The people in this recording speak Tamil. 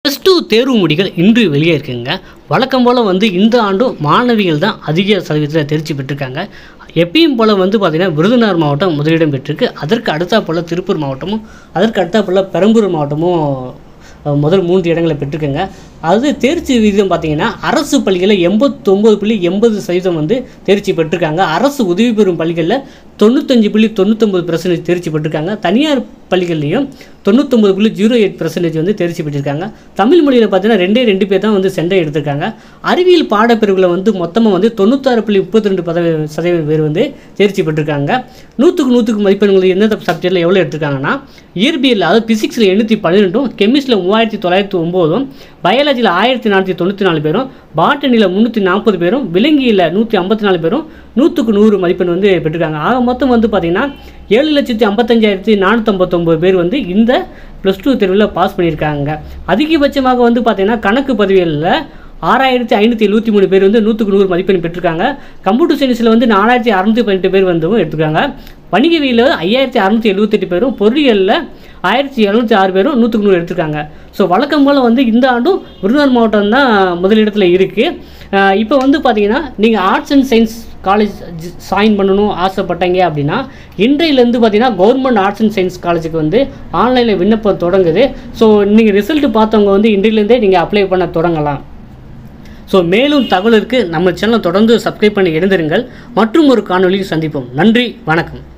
ப்ளஸ் டூ தேர்வு முடிகள் இன்று வெளியே இருக்குங்க வழக்கம் போல் வந்து இந்த ஆண்டும் மாணவிகள் தான் அதிக சதவீதத்தில் தேர்ச்சி பெற்றிருக்காங்க எப்பயும் போல் வந்து பார்த்திங்கன்னா விருதுநகர் மாவட்டம் முதலிடம் பெற்றிருக்கு அதற்கு அடுத்தா போல் திருப்பூர் மாவட்டமும் அதற்கு அடுத்தா போல் பெரம்பூர் மாவட்டமும் அஹ், முதல் மூன்று இடங்களை பெற்றிருக்குங்க அது தேர்ச்சி விகிதம் பார்த்தீங்கன்னா அரசு பள்ளிகளில் எண்பத்தொம்போது புள்ளி எண்பது சதவீதம் வந்து தேர்ச்சி பெற்றிருக்காங்க அரசு உதவி பெறும் பள்ளிகளில் தொண்ணூத்தஞ்சு புள்ளி தொண்ணூத்தொம்பது பர்சன்டேஜ் தேர்ச்சி பெற்றிருக்காங்க தனியார் பள்ளிகள்லையும் தொண்ணூத்தொம்பது புள்ளி ஜீரோ எயிட் பர்சன்டேஜ் வந்து தேர்ச்சி பெற்றிருக்காங்க தமிழ் மொழியில் பார்த்தீங்கன்னா ரெண்டே ரெண்டு பேர் தான் வந்து சென்டை எடுத்திருக்காங்க அறிவியல் பாடப்பிரிவில் வந்து மொத்தமாக வந்து தொண்ணூத்தாறு புள்ளி முப்பத்தி ரெண்டு பதவி சதவீதம் பேர் வந்து தேர்ச்சி பெற்றிருக்காங்க நூற்றுக்கு நூற்றுக்கு மதிப்பெண்கள் எந்தெந்த சப்ஜெக்டில் எவ்வளோ எடுத்திருக்காங்கன்னா இயற்பியல் அதாவது பிசிக்ஸில் எண்ணூற்றி பன்னிரெண்டும் கெமிஸ்ட்ரியில் மூவாயிரத்தி தொள்ளாயிரத்தி ஒம்போதும் பயாலஜியில் ஆயிரத்தி நானூற்றி தொண்ணூற்றி நாலு பேரும் பாட்டனியில் முந்நூற்றி நாற்பது பேரும் விலங்கியில் நூற்றி ஐம்பத்தி நாலு பேரும் நூற்றுக்கு நூறு மதிப்பெண் வந்து பெற்றிருக்காங்க ஆக மொத்தம் வந்து பார்த்திங்கன்னா ஏழு லட்சத்தி ஐம்பத்தஞ்சாயிரத்தி நானூற்றம்பத்தொம்பது பேர் வந்து இந்த ப்ளஸ் டூ தேர்வில் பாஸ் பண்ணியிருக்காங்க அதிகபட்சமாக வந்து பார்த்திங்கன்னா கணக்கு பதிவுகளில் ஆறாயிரத்தி ஐநூற்றி எழுபத்தி மூணு பேர் வந்து நூற்றுக்கு நூறு மதிப்பெண் பெற்றிருக்காங்க கம்ப்யூட்டர் சயின்ஸில் வந்து நாலாயிரத்தி அறநூற்றி பதினெட்டு பேர் வந்து எடுத்துருக்காங்க வணிகவியலில் ஐயாயிரத்தி அறநூற்றி எழுபத்தெட்டு பேரும் பொறியியலில் ஆயிரத்தி எழுநூற்றி ஆறு பேரும் நூற்றுக்கு நூறு எடுத்திருக்காங்க ஸோ வழக்கம் போல் வந்து இந்த ஆண்டும் விருதுநகர் மாவட்டம் தான் முதலிடத்தில் இருக்குது இப்போ வந்து பார்த்தீங்கன்னா நீங்கள் arts and science college join பண்ணணும் ஆசைப்பட்டீங்க அப்படின்னா இன்றையிலேருந்து பார்த்தீங்கன்னா கவர்மெண்ட் ஆர்ட்ஸ் அண்ட் சயின்ஸ் காலேஜுக்கு வந்து ஆன்லைனில் விண்ணப்பம் தொடங்குது ஸோ நீங்கள் ரிசல்ட் பார்த்தவங்க வந்து இன்றையிலேருந்தே நீங்கள் அப்ளை பண்ண தொடங்கலாம் ஸோ மேலும் தகவலுக்கு நம்ம சேனலை தொடர்ந்து சப்ஸ்கிரைப் பண்ணி எழுந்திருங்கள் மற்றும் ஒரு காணொளியில் சந்திப்போம் நன்றி வணக்கம்